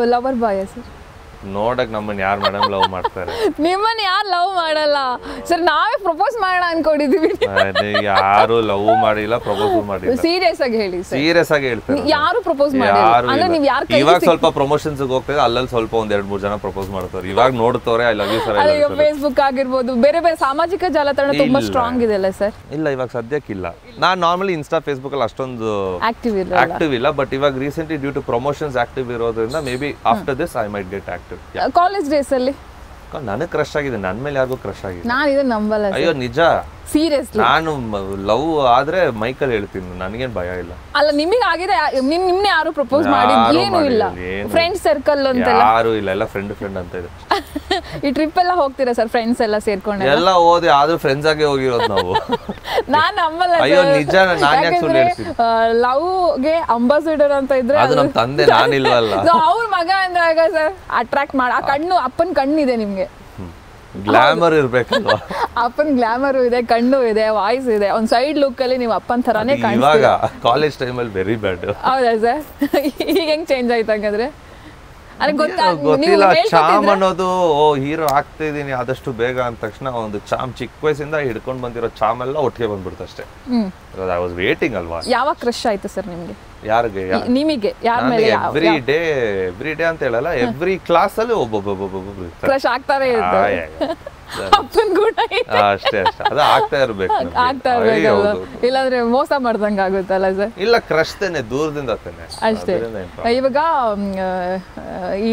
Lover bye sir ನೋಡಕ್ ನಮ್ಮನ್ನ ಯಾರು ಮೇಡಮ್ ಲವ್ ಮಾಡ್ತಾರೆ ನಿಮ್ಮನ್ನ ಯಾರು ಲವ್ ಮಾಡಲ್ಲ ಸರ್ ನಾವೇ ಪ್ರಪೋಸ್ ಮಾಡೋಣ ಅನ್ಕೊಂಡಿದೀವಿ ಅದೇ ಯಾರು ಲವ್ ಮಾಡಿಲ್ಲ ಪ್ರಪೋಸ್ ಮಾಡಿಲ್ಲ ಸೀರಿಯಸ್ ಆಗಿ ಹೇಳಿ ಸರ್ ಸೀರಿಯಸ್ ಆಗಿ ಹೇಳ್ತಾರೆ ಯಾರು ಪ್ರಪೋಸ್ ಮಾಡಿಲ್ಲ ಯಾರು ಅಂದ್ರೆ ನೀವು ಯಾರು ಕೈ ಇವಾಗ ಸ್ವಲ್ಪ ಪ್ರಮೋಷನ್ಸ್ ಹೋಗ್ತದೆ ಅಲ್ಲಲ್ಲಿ ಸ್ವಲ್ಪ ಒಂದ್ ಎರಡ್ ಮೂರ್ ಜನ ಪ್ರಪೋಸ್ ಮಾಡ್ತಾರೆ ಇವಾಗ ನೋಡ್ತವ್ರೆ ಐ ಲವ್ ಯು ಸರ್ ಅದೇ ಫೇಸ್ಬುಕ್ ಆಗಿರ್ಬೋದು ಬೇರೆ ಬೇರೆ ಸಾಮಾಜಿಕ ಜಾಲತಾಣ ತುಂಬಾ ಇಲ್ಲ. ಸ್ಟ್ರಾಂಗ್ ಇದೆಲ್ಲ ಸರ್ ಇಲ್ಲ ಇವಾಗ ಸದ್ಯಕ್ಕಿಲ್ಲ ನಾನ್ ನಾರ್ಮಲಿ ಇನ್ಸ್ಟಾ ಫೇಸ್ಬುಕ್ ಅಲ್ಲಿ ಅಷ್ಟೊಂದು ಆಕ್ಟಿವ್ ಇಲ್ಲ ಆಕ್ಟಿವ್ ಇಲ್ಲ ಬಟ್ ಇವಾಗ recently due to promotions active ಇರೋದ್ರಿಂದ may be after this I might get active college days ಅಲ್ಲಿ ನನಗೆ ಕ್ರಶ್ ಆಗಿದೆ ನನ್ ಮೇಲೆ ಯಾರಿಗೂ ಕ್ರಶ್ ಆಗಿದೆ ನಾನು ಇದನ್ನ ನಂಬಲ್ಲ ಅಯ್ಯೋ ನಿಜ ಸೀರಿಯಸ್ಲಿ ನಾನು ಲವ್ ಆದ್ರೆ ಮೈಕಲ್ ಹೇಳ್ತೀನಿ ನನಗೇನ್ ಭಯ ಇಲ್ಲ ಅಲ್ಲ ನಿಮಗೆ ಆಗಿದೆ ನಿಮ್ ನಿಮ್ನೆ ಯಾರು ಪ್ರಪೋಸ್ ಮಾಡಿ ಯಾರು ಏನು ಇಲ್ಲ ಮಾಡಿಲ್ಲ, ಏನು ಫ್ರೆಂಡ್ ಸರ್ಕಲ್ ಅಂತೆಲ್ಲ ಯಾರು ಇಲ್ಲ ಎಲ್ಲ ಫ್ರೆಂಡ್ ಫ್ರೆಂಡ್ ಅಂತ ಇದೆ ಈ ಟ್ರಿಪ್ ಎಲ್ಲ ಹೋಗ್ತೀರಾ ಸರ್ ಫ್ರೆಂಡ್ಸ್ ಎಲ್ಲ ಸೇರ್ಕೊಂಡು ಎಲ್ಲ ಓದಿ ಆದ್ರೂ ಫ್ರೆಂಡ್ಸ್ ಆಗೇ ಹೋಗಿರೋದು ನಾವು ನಾನ್ ನಂಬಲ್ಲ ಅಯ್ಯೋ, ನಿಜ, ನಾನ್ ಯಾಕ್ ಸುಳ್ಳು ಹೇಳ್ತೀನಿ? ಲವ್ ಗೆ ಅಂಬಾಸಿಡರ್ ಅಂತ ಇದ್ರೆ ಅದು ನಮ್ ತಂದೆ ನಾನಿಲ್ವಲ್ಲ ಅವ್ರ ಮಗ ಅಂದಾಗ ಸರ್ ಅಟ್ರಾಕ್ಟ್ ಮಾಡ ಆ ಕಣ್ಣು ಅಪ್ಪನ ಕಣ್ಣಿದೆ ನಿಮ್ಗೆ ಗ್ಲಾಮರ್ ಇರ್ಬೇಕಲ್ವಾ ಅಪ್ಪನ ಗ್ಲಾಮರು ಇದೆ ಕಣ್ಣು ಇದೆ ವಾಯ್ಸ್ ಇದೆ ಒಂದ್ ಸೈಡ್ ಲುಕ್ ಅಲ್ಲಿ ನೀವು ಅಪ್ಪನ ತರಾನೇ ಅದು ಕಾಣಿಸ್ತೀರ ಇವಾಗ ಕಾಲೇಜ್ ಟೈಮಲ್ಲಿ ವೆರಿ ಬ್ಯಾಡ್ ಹೌದಾ ಸರ್ ಈಗ ಹೆಂಗ್ ಚೇಂಜ್ ಆಯ್ತು ಹಂಗಾದ್ರೆ ಅದೇ ಗೊತ್ತಾ ನೀವು ಗೊತ್ತಿಲ್ಲ ಚಾಮ್ ಹೇಳ್ಕೊತಿದ್ರ ಅನ್ನೋದು ಓ ಹೀರೋ ಆಗ್ತಾ ಇದೀನಿ ಆದಷ್ಟು ಬೇಗ ಅಂದ ತಕ್ಷಣ ಒಂದು ಚಾಮ್ ಚಿಕ್ಕ ವಯಸ್ಸಿಂದ ಹಿಡ್ಕೊಂಡ್ ಬಂದಿರೋ ಚಾಮ್ ಎಲ್ಲ ಒಟ್ಟಿಗೆ ಬಂದ್ಬಿಡ್ತು ಅಷ್ಟೇ ಹ್ಮ್ ಐ ವಾಸ್ ವೇಟಿಂಗ್ ಅಲ್ವಾ ಯಾವಾಗ ಕ್ರಶ್ ಆಯ್ತು ಸರ್ ನಿಮ್ಗೆ ಯಾರಿಗೆ ಈ- ನಿಮಗೆ ಯಾರ ಮೇಲೆ ಎವ್ರಿ ಡೇ ಎವ್ರಿ ಡೇ ಅಂತ ಹೇಳಲ್ಲ ಎವ್ರಿ ಕ್ಲಾಸ್ ಅಲ್ಲಿ ಒಬ್ಬೊಬ್ಬೊಬ್ಬೊಬ್ಬೊಬ್ರು ಇರ್ತಾರೆ ಕ್ರಶ್ ಆಗ್ತಾನೆ ಇರುತ್ತೆ ಆ, ಯಾ, ಯಾ. ಅಪ್ಪನ ಗುಣ ಇದೆ. ಆ, ಅಷ್ಟೇ ಅಷ್ಟೇ ಅದು ಆಗ್ತಾ ಇರ್ಬೇಕು ನಮ್ಗೆ. ಆಗ್ತಾ ಅಯ್ಯೋ, ಇರ್ಬೇಕಲ್ವ ಹೌದು. ಇಲ್ಲಾಂದ್ರೆ ಮೋಸ ಮಾಡ್ದಂಗ ಆಗುತ್ತಲ್ಲ ಸರ್ ಇಲ್ಲ ಕ್ರಶ್ ತಾನೆ ದೂರದಿಂದ ತಾನೆ ಅಷ್ಟೇ ಅದ್ರಿಂದ ಏನ್ problem. ಇವಾಗ ಮ್, ಆ, ಈ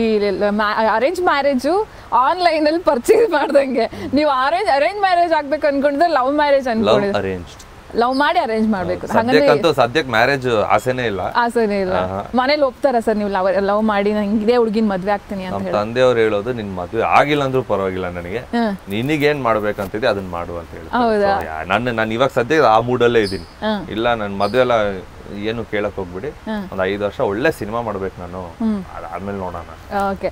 ಅರೇಂಜ್ ಮ್ಯಾರೇಜು ಆನ್ಲೈನ್ ಅಲ್ಲಿ ಪರ್ಚೇಸ್ ಮಾಡ್ದಂಗೆ ನೀವು ಅರೇಂಜ್ ಅರೇಂಜ್ ಮ್ಯಾರೇಜ್ ಆಗ್ಬೇಕು ಅನ್ಕೊಂಡಿದ್ರೆ ಲವ್ ಮ್ಯಾರೇಜ್ ಲವ್ ಅನ್ಕೊಂಡಿದ್ರೆ ಅರೇಂಜ್ಡ್ ಲವ್ ಮಾಡಿ ಅರೇಂಜ್ ಮಾಡ್ಬೇಕು ಹಾಗಂದ್ರೆ ಸದ್ಯಕ್ಕಂತೂ ಸದ್ಯಕ್ಕೆ ಮ್ಯಾರೇಜ್ ಆಸೆನೇ ಇಲ್ಲ ಆಸೆನೇ ಇಲ್ಲ ಮನೇಲಿ ಒಪ್ತಾರ ಸರ್ ನೀವು ಲವ್ ಲವ್ ಮಾಡಿ ನಂಗೆ ಇದೇ ಹುಡುಗಿನ ಮದ್ವೆ ಆಗ್ತೀನಿ ಅಂತ ನಮ್ಮ ಹೇಳಿ ತಂದೆಯವ್ರು ಹೇಳೋದು ನಿನ್ ಮದ್ವೆ ಆಗಿಲ್ಲ ಅಂದ್ರೂ ಪರವಾಗಿಲ್ಲ ನನಗೆ ಹ್ಮ್. ನಿನಗೇನ್ ಮಾಡ್ಬೇಕಂತಿದೆ ಅದನ್ನ ಮಾಡು ಅಂತ ಹೇಳಿ ಹೌದಾ? ನನ್ನ ನಾನು ಇವಾಗ ಸದ್ಯ ಆ ಮೂಡಲ್ಲೇ ಇದೀನಿ ಹ್ಮ್. ಇಲ್ಲ ನನ್ನ ಮದ್ವೆ ಎಲ್ಲ ಏನು ಕೇಳಕ್ ಹೋಗ್ಬಿಡಿ ಒಂದ್ ಐದು ವರ್ಷ ಒಳ್ಳೆ ಸಿನಿಮಾ ಮಾಡ್ಬೇಕು ನಾನು ಅದಾದ್ಮೇಲೆ ನೋಡೋಣ ಓಕೆ